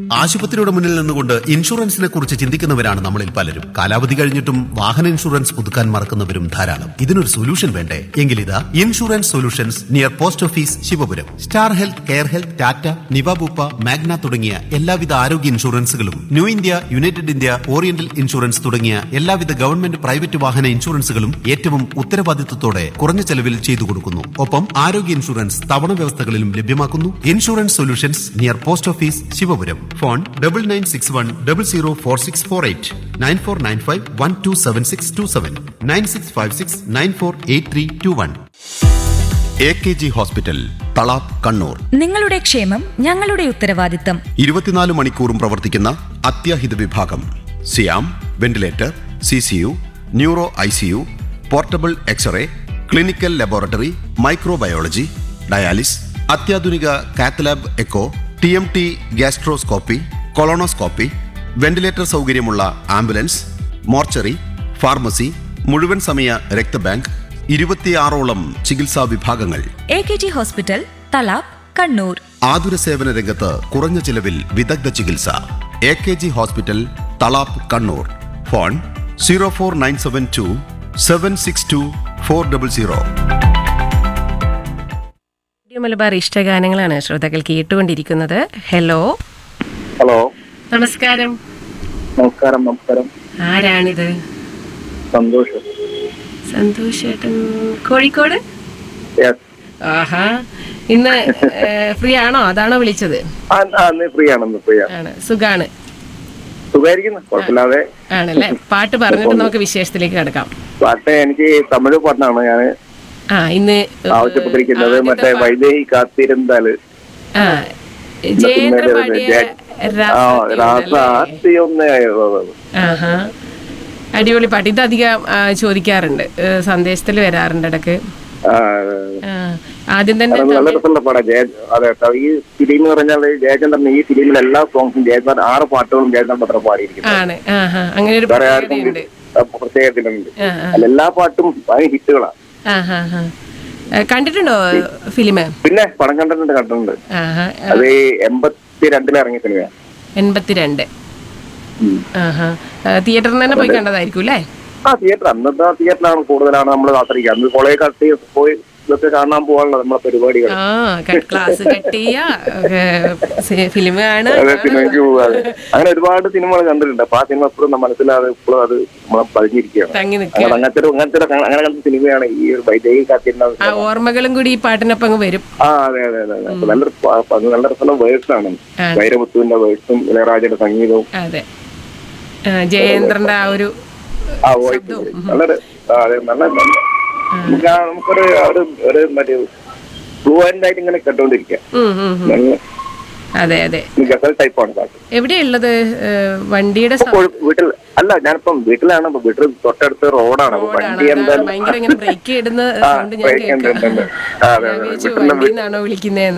ആശുപത്രിയുടെ മുന്നിൽ നിന്നുകൊണ്ട് ഇൻഷുറൻസിനെ കുറിച്ച് ചിന്തിക്കുന്നവരാണ് നമ്മളിൽ പലരും കാലാവധി കഴിഞ്ഞിട്ടും വാഹന ഇൻഷുറൻസ് പുതുക്കാൻ മറക്കുന്നവരും ധാരാളം ഇതിനൊരു സൊല്യൂഷൻ വേണ്ടേ എങ്കിലിതാ insurance solutions near post office Sivapuram Star Health Care Health Tata Niva Bupa Magna തുടങ്ങിയ എല്ലാവിധ ആരോഗ്യ ഇൻഷുറൻസുകളും New India United India Oriental insurance തുടങ്ങിയ എല്ലാവിധ ഗവൺമെന്റ് പ്രൈവറ്റ് വാഹന ഇൻഷുറൻസുകളും ഏറ്റവും ഉത്തരവാദിത്വത്തോടെ കുറഞ്ഞ ചെലവിൽ ചെയ്തു കൊടുക്കുന്നു ഒപ്പം ആരോഗ്യ ഇൻഷുറൻസ് തവണ വ്യവസ്ഥകളിലും ലഭ്യമാക്കുന്നു insurance solutions near post office Sivapuram phone double nine six one double zero four six four eight nine four nine five one two seven six two seven nine six five six nine four eight three two one A K G hospital Thalap Kannur നിങ്ങളുടെ ക്ഷേമം ഞങ്ങളുടെ ഉത്തരവാദിത്തം ഇരുപത്തിനാല് മണിക്കൂറും പ്രവർത്തിക്കുന്ന അത്യാഹിത വിഭാഗം സിയാം ventilator C C U neuro I C U portable X ray clinical laboratory microbiology dialysis അത്യാധുനിക cath lab echo T M T gastroscopy colonoscopy ventilator സൗകര്യമുള്ള ആംബുലൻസ് മോർച്ചറി ഫാർമസി മുഴുവൻ സമയ രക്തബാങ്ക് ഇരുപത്തിയാറോളം ചികിത്സാ വിഭാഗങ്ങൾ A K G hospital Thalap Kannur ആതുര സേവന രംഗത്ത് കുറഞ്ഞ ചിലവിൽ വിദഗ്ധ ചികിത്സ A K G hospital Thalap Kannur phone zero four nine seven two seven six two four double zero radio Malabar ഇഷ്ടഗാനങ്ങളാണ് ശ്രോതാക്കൾ കേട്ടുകൊണ്ടിരിക്കുന്നത് ഹലോ ഹലോ നമസ്കാരം നമസ്കാരം നമസ്കാരം ആരാണിത് സന്തോഷം സന്തോഷ് ഏട്ടൻ കോഴിക്കോട് Yes. ആഹാ ഇന്ന് ഫ്രീ ആണോ അതാണോ വിളിച്ചത് ആ ആ, ഇന്ന് ഫ്രീ ആണ് ഇന്ന് ഫ്രീ ആണ് ആണ് സുഖാണ് സുഖമായിരിക്കുന്നു കുഴപ്പമില്ലാതെ ആണല്ലേ പാട്ട് പറഞ്ഞിട്ട് നമുക്ക് വിശേഷത്തിലേക്ക് കിടക്കാം പാട്ട് എനിക്ക് തമിഴ് പാട്ടാണ് ഞാൻ ആ ഇന്ന് ആവശ്യപ്പെട്ടിരിക്കുന്നത് ആദ്യത്തെ മറ്റേ പാ- വൈദേഹി കാത്തിരുന്നാല് ആ ജയേന്ദ്ര പാടിയ ആ രാസ രാസാത്തി ഒന്ന് ആഹാ അടിപൊളി പാട്ട് ഇത് അധികം ആ, ചോദിക്കാറുണ്ട് സന്ദേശത്തിൽ വരാറുണ്ട് ഇടക്ക് ആ, ആ, ആദ്യം തന്നെ അത് നല്ല രസമുള്ള പാടാ ജയ അതെ കേട്ടോ. ഈ ഫിലിം എന്ന് പറഞ്ഞാൽ ജയചന്ദ്രൻ ഈ ഫിലിമിലെ എല്ലാ സോങ്സും ജയചന്ദ്രൻ ആറ് പാട്ടുകളും ജയചന്ദ്രൻ പത്രം പാടിയിരിക്കുന്നു ആണ് ആഹാ അങ്ങനെ ഒരു വേറെ ആർക്കും പ്രത്യേകതയുണ്ട് പ്രത്യേകത്തിലുണ്ട് ആ, ആ. അല്ല എല്ലാ പാട്ടും ഭയങ്കര ഹിറ്റുകളാണ് ആഹാ ഹാ കണ്ടിട്ടുണ്ടോ ഫിലിം പിന്നെ പടം കണ്ടിട്ടുണ്ട് കണ്ടിട്ടുണ്ട് ആഹാ അത് എൺപത്തി രണ്ടിൽ ഇറങ്ങിയ സിനിമയാണ് എൺപത്തിരണ്ട് ആഹാ തിയേറ്ററിൽ തന്നെ പോയി കണ്ടതായിരിക്കും അല്ലേ ആ തിയേറ്റർ അന്നത്തെ തിയേറ്ററിലാണ് കൂടുതലാണ് നമ്മൾ ആശ്രയിക്കുക അന്ന് കോളേജ് കട്ട് പോയി ഇതൊക്കെ കാണാൻ പോകാനുള്ള നമ്മളെ പരിപാടികൾ ആ ക- ക്ലാസ് കട്ട് ചെയ്യ ഫിലിം ആണ് അതെ സിനിമയ്ക്ക് പോകാതെ അങ്ങനെ ഒരുപാട് സിനിമകൾ കണ്ടിട്ടുണ്ട് അപ്പൊ ആ സിനിമ എപ്പോഴും മനസ്സിലാതെ ഇപ്പോഴും അത് നമ്മളെ പതിഞ്ഞിരിക്കുകയാണ് തങ്ങി അങ്ങനെ നിൽക്കുക അങ്ങനത്തെ ഒരു- അങ്ങനത്തെ ഒരു- അങ്ങനെ കണ്ട സിനിമയാണ് ഈ ഒരു വൈദേഹി കാത്തിരുന്ന ആ ഓർമ്മകളും കൂടി ഈ പാട്ടിനൊപ്പം അങ്ങ് വരും ആ അതെ അതെ അതെ അതെ. അപ്പൊ നല്ലൊരു പ- പ- നല്ല രസമുള്ള വേഴ്സ് ആണ് ആണ്. വൈരമുത്തുവിന്റെ വേഴ്സും ഇളയരാജയുടെ സംഗീതവും അതെ ആ, ജയേന്ദ്രന്റെ ആ ഒരു ആ വോയിസ് വളരെ ആ, അതെ നല്ല നല്ല- നമുക്ക് ആ നമുക്കൊരു ഒരു ഒരു മറ്റേ ഫ്ലുവൻ്റ് ആയിട്ട് ഇങ്ങനെ കേട്ടോണ്ടിരിക്കുക ഉം, ഉം, ഉം. നല്ല അതെ അതെ ഗസൽ ടൈപ്പാണ് പാട്ട് എവിടെയുള്ളത് ഏ, വണ്ടിയുടെ സൗ- ഇപ്പോൾ വീട്ടിൽ അല്ല ഞാനിപ്പം വീട്ടിലാണ് ഇപ്പൊ വീട്ടിൽ തൊട്ടടുത്ത് റോഡാണ് അപ്പൊ റോഡാണ് വണ്ടി അതാണ് എന്തായാലും ഭയങ്കര ഇങ്ങനെ ബ്രേക്ക് ഇടുന്ന ആ, സൗണ്ട് ഞാൻ break ഉണ്ട്, ഉണ്ട്, ഉണ്ട്. കേൾക്കാം ആ, അതെ, ഞാൻ അതെ. വിചാരിച്ചു വീട്ടിലെ വണ്ടിയിൽ നിന്നാണോ വിളിക്കുന്നതെന്ന്